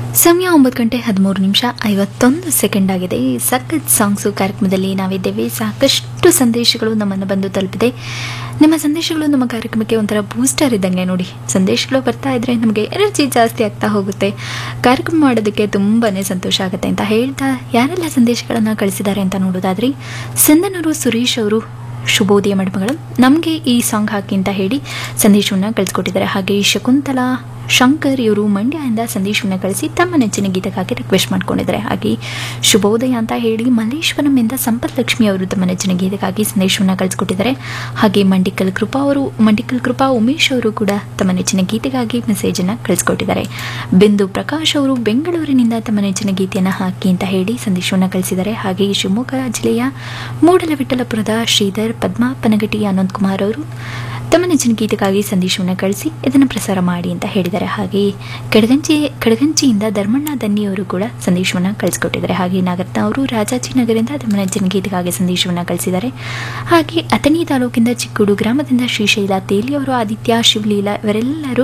ಸಮಯ ಒಂಬತ್ತು ಗಂಟೆ ಹದಿಮೂರು ನಿಮಿಷ ಐವತ್ತೊಂದು ಸೆಕೆಂಡ್ ಆಗಿದೆ ಈ ಸಖತ್ ಸಾಂಗ್ಸು ಕಾರ್ಯಕ್ರಮದಲ್ಲಿ ನಾವಿದ್ದೇವೆ ಸಾಕಷ್ಟು ಸಂದೇಶಗಳು ನಮ್ಮನ್ನು ಬಂದು ತಲುಪಿದೆ ನಿಮ್ಮ ಸಂದೇಶಗಳು ನಮ್ಮ ಕಾರ್ಯಕ್ರಮಕ್ಕೆ ಒಂಥರ ಬೂಸ್ಟರ್ ಇದ್ದಂಗೆ ನೋಡಿ ಸಂದೇಶಗಳು ಬರ್ತಾ ಇದ್ರೆ ನಮಗೆ ಎನರ್ಜಿ ಜಾಸ್ತಿ ಆಗ್ತಾ ಹೋಗುತ್ತೆ ಕಾರ್ಯಕ್ರಮ ಮಾಡೋದಕ್ಕೆ ತುಂಬಾ ಸಂತೋಷ ಆಗುತ್ತೆ ಅಂತ ಹೇಳ್ತಾ ಯಾರೆಲ್ಲ ಸಂದೇಶಗಳನ್ನು ಕಳಿಸಿದ್ದಾರೆ ಅಂತ ನೋಡೋದಾದ್ರೆ ಸಿಂಧನೂರು ಸುರೇಶ್ ಅವರು ಶುಭೋದಯ ಮಡಿಮಗಳು ನಮಗೆ ಈ ಸಾಂಗ್ ಹಾಕಿ ಅಂತ ಹೇಳಿ ಸಂದೇಶವನ್ನು ಕಳಿಸ್ಕೊಟ್ಟಿದ್ದಾರೆ ಹಾಗೆ ಶಕುಂತಲಾ ಶಂಕರ್ ಇವರು ಮಂಡ್ಯದಿಂದ ಸಂದೇಶವನ್ನು ಕಳಿಸಿ ತಮ್ಮ ನೆಚ್ಚಿನ ಗೀತಕ್ಕಾಗಿ ರಿಕ್ವೆಸ್ಟ್ ಮಾಡ್ಕೊಂಡಿದ್ದಾರೆ ಹಾಗೆ ಶುಭೋದಯ ಅಂತ ಹೇಳಿ ಮಲ್ಲೇಶ್ವರಂನಿಂದ ಸಂಪತ್ ಲಕ್ಷ್ಮಿ ಅವರು ತಮ್ಮ ನೆಚ್ಚಿನ ಗೀತಕ್ಕಾಗಿ ಸಂದೇಶವನ್ನು ಕಳಿಸ್ಕೊಟ್ಟಿದ್ದಾರೆ ಹಾಗೆ ಮಂಡಿಕಲ್ ಕೃಪಾ ಅವರು ಮಂಡಿಕಲ್ ಕೃಪಾ ಉಮೇಶ್ ಅವರು ಕೂಡ ತಮ್ಮ ನೆಚ್ಚಿನ ಗೀತೆಗಾಗಿ ಮೆಸೇಜನ್ನು ಕಳಿಸ್ಕೊಟ್ಟಿದ್ದಾರೆ ಬಿಂದು ಪ್ರಕಾಶ್ ಅವರು ಬೆಂಗಳೂರಿನಿಂದ ತಮ್ಮ ನೆಚ್ಚಿನ ಗೀತೆಯನ್ನು ಹಾಕಿ ಅಂತ ಹೇಳಿ ಸಂದೇಶವನ್ನು ಕಳಿಸಿದ್ದಾರೆ ಹಾಗೆ ಶಿವಮೊಗ್ಗ ಜಿಲ್ಲೆಯ ಮೂಡಲವಿಠಲಪುರದ ಶ್ರೀಧರ್ ಪದ್ಮಾ ಪನಗಟಿ ಅನಂತ್ ಕುಮಾರ್ ಅವರು ತಮ್ಮ ನೆಚ್ಚಿನ ಗೀತೆಗಾಗಿ ಸಂದೇಶವನ್ನು ಕಳಿಸಿ ಇದನ್ನು ಪ್ರಸಾರ ಮಾಡಿ ಅಂತ ಹೇಳಿದ್ದಾರೆ ಹಾಗೆ ಕಡಗಂಚಿ ಕಡಗಂಚಿಯಿಂದ ಧರ್ಮಣ್ಣ ದನ್ನಿ ಅವರು ಕೂಡ ಸಂದೇಶವನ್ನು ಕಳಿಸ್ಕೊಟ್ಟಿದ್ದಾರೆ ಹಾಗೆ ನಾಗರತ್ನ ಅವರು ರಾಜಾಜಿನಗರದಿಂದ ತಮ್ಮ ನೆಚ್ಚಿನ ಗೀತೆಗಾಗಿ ಸಂದೇಶವನ್ನು ಕಳಿಸಿದ್ದಾರೆ ಹಾಗೆ ಅಥಣಿ ತಾಲೂಕಿಂದ ಚಿಕ್ಕೂಡು ಗ್ರಾಮದಿಂದ ಶ್ರೀಶೈಲ ತೇಲಿ ಅವರು ಆದಿತ್ಯ ಶಿವಲೀಲಾ ಇವರೆಲ್ಲರೂ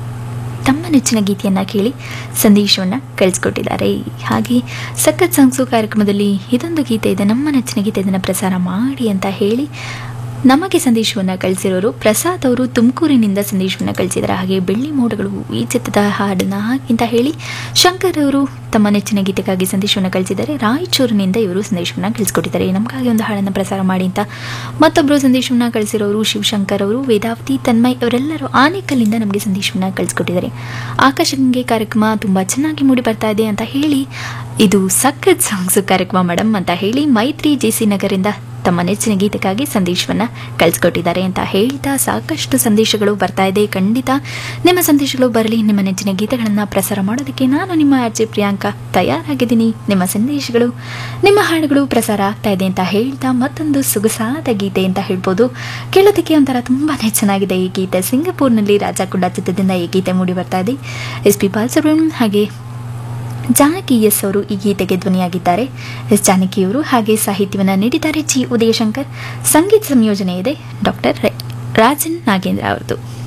ತಮ್ಮ ನೆಚ್ಚಿನ ಗೀತೆಯನ್ನು ಕೇಳಿ ಸಂದೇಶವನ್ನು ಕಳಿಸ್ಕೊಟ್ಟಿದ್ದಾರೆ ಹಾಗೆ ಸಖತ್ ಸಾಂಗ್ಸು ಕಾರ್ಯಕ್ರಮದಲ್ಲಿ ಇದೊಂದು ಗೀತೆ ಇದೆ ನಮ್ಮ ನೆಚ್ಚಿನ ಗೀತೆ ಇದನ್ನು ಪ್ರಸಾರ ಮಾಡಿ ಅಂತ ಹೇಳಿ ನಮಗೆ ಸಂದೇಶವನ್ನು ಕಳಿಸಿರೋರು ಪ್ರಸಾದ್ ಅವರು ತುಮಕೂರಿನಿಂದ ಸಂದೇಶವನ್ನು ಕಳಿಸಿದ್ದಾರೆ ಹಾಗೆ ಬೆಳ್ಳಿ ಮೋಡಗಳು ಈ ಚಿತ್ರದ ಹಾಡನ್ನ ಹಾಕಿ ಅಂತ ಹೇಳಿ ಶಂಕರ್ ಅವರು ತಮ್ಮ ನೆಚ್ಚಿನ ಗೀತೆಗಾಗಿ ಸಂದೇಶವನ್ನು ಕಳಿಸಿದ್ದಾರೆ ರಾಯಚೂರಿನಿಂದ ಇವರು ಸಂದೇಶವನ್ನು ಕಳಿಸ್ಕೊಟ್ಟಿದ್ದಾರೆ ನಮಗಾಗಿ ಒಂದು ಹಾಡನ್ನು ಪ್ರಸಾರ ಮಾಡಿ ಅಂತ ಮತ್ತೊಬ್ಬರು ಸಂದೇಶವನ್ನು ಕಳಿಸಿರೋರು ಶಿವಶಂಕರ್ ಅವರು ವೇದಾವತಿ ತನ್ಮಯ್ ಅವರೆಲ್ಲರೂ ಆನೇಕಲ್ಲಿಂದ ನಮಗೆ ಸಂದೇಶವನ್ನು ಕಳಿಸ್ಕೊಟ್ಟಿದ್ದಾರೆ ಆಕಾಶಗಂಗೆ ಕಾರ್ಯಕ್ರಮ ತುಂಬ ಚೆನ್ನಾಗಿ ಮೂಡಿ ಬರ್ತಾ ಇದೆ ಅಂತ ಹೇಳಿ ಇದು ಸಖತ್ ಸಾಂಗ್ಸ್ ಕಾರ್ಯಕ್ರಮ ಮೇಡಮ್ ಅಂತ ಹೇಳಿ ಮೈತ್ರಿ ಜೆ ಸಿ ನಗರಿಂದ ತಮ್ಮ ನೆಚ್ಚಿನ ಗೀತೆಗಾಗಿ ಸಂದೇಶವನ್ನು ಕಳಿಸ್ಕೊಟ್ಟಿದ್ದಾರೆ ಅಂತ ಹೇಳ್ತಾ ಸಾಕಷ್ಟು ಸಂದೇಶಗಳು ಬರ್ತಾ ಇದೆ ಖಂಡಿತ ನಿಮ್ಮ ಸಂದೇಶಗಳು ಬರಲಿ ನಿಮ್ಮ ನೆಚ್ಚಿನ ಗೀತೆಗಳನ್ನು ಪ್ರಸಾರ ಮಾಡೋದಕ್ಕೆ ನಾನು ನಿಮ್ಮ ಆರ್ಜೆ ಪ್ರಿಯಾಂಕಾ ತಯಾರಾಗಿದ್ದೀನಿ ನಿಮ್ಮ ಸಂದೇಶಗಳು ನಿಮ್ಮ ಹಾಡುಗಳು ಪ್ರಸಾರ ಆಗ್ತಾ ಇದೆ ಅಂತ ಹೇಳ್ತಾ ಮತ್ತೊಂದು ಸೊಗಸಾದ ಗೀತೆ ಅಂತ ಹೇಳ್ಬೋದು ಕೇಳೋದಕ್ಕೆ ಒಂಥರ ತುಂಬಾ ಚೆನ್ನಾಗಿದೆ ಈ ಗೀತೆ ಸಿಂಗಪೂರ್ನಲ್ಲಿ ರಾಜ ಕುಂಡ ಚಿತ್ರದಿಂದ ಈ ಗೀತೆ ಮೂಡಿ ಬರ್ತಾ ಇದೆ ಎಸ್ ಪಿ ಬಾಲಸುಬ್ರಹ್ಮಣ್ಯಂ ಹಾಗೆ ಜಾನಕಿ ಎಸ್ ಅವರು ಈ ಗೀತೆಗೆ ಧ್ವನಿಯಾಗಿದ್ದಾರೆ ಎಸ್ ಜಾನಕಿಯವರು ಹಾಗೆ ಸಾಹಿತ್ಯವನ್ನು ನೀಡಿದ್ದಾರೆ ಜಿ ಉದಯಶಂಕರ್ ಸಂಗೀತ ಸಂಯೋಜನೆ ಇದೆ ಡಾಕ್ಟರ್ ರಾಜನ್ ನಾಗೇಂದ್ರ ಅವರದು